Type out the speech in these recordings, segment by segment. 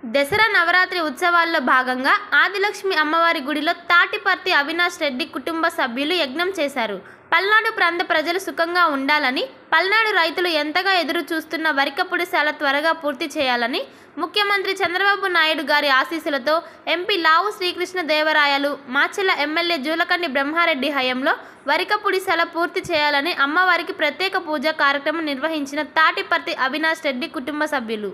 దసరా నవరాత్రి ఉత్సవాల్లో భాగంగా ఆదిలక్ష్మి అమ్మవారి గుడిలో తాటిపర్తి అవినాష్ రెడ్డి కుటుంబ సభ్యులు యజ్ఞం చేశారు పల్నాడు ప్రాంత ప్రజలు సుఖంగా ఉండాలని పల్నాడు రైతులు ఎంతగా ఎదురు చూస్తున్న వరికపుడి శాల త్వరగా పూర్తి చేయాలని ముఖ్యమంత్రి చంద్రబాబు నాయుడు గారి ఆశీస్సులతో ఎంపీ లావు శ్రీకృష్ణ దేవరాయలు మాచెల్ల ఎమ్మెల్యే జూలకండి బ్రహ్మారెడ్డి హయంలో వరికపుడి సెల పూర్తి చేయాలని అమ్మవారికి ప్రత్యేక పూజా కార్యక్రమం నిర్వహించిన తాటిపర్తి అవినాష్ రెడ్డి కుటుంబ సభ్యులు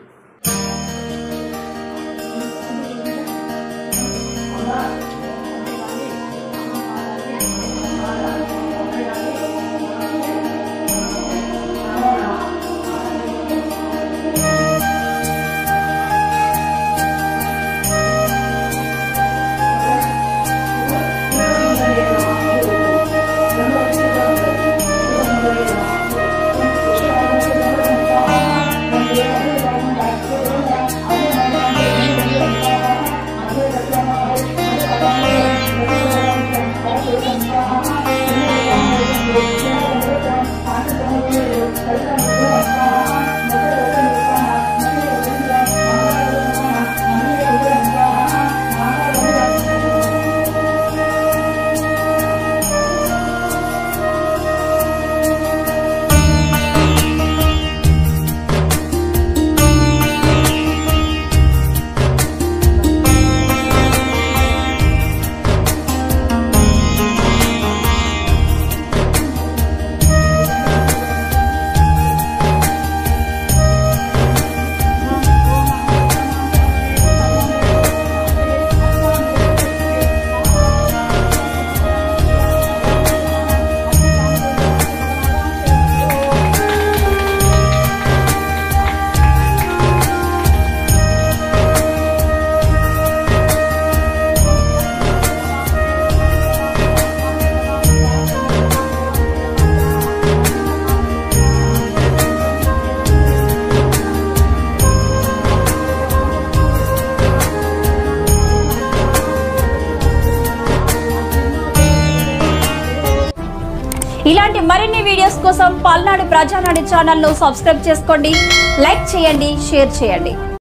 ఇలాంటి మరిన్ని వీడియోస్ కోసం పల్నాడు ప్రజానాడి ఛానల్ను సబ్స్క్రైబ్ చేసుకోండి లైక్ చేయండి షేర్ చేయండి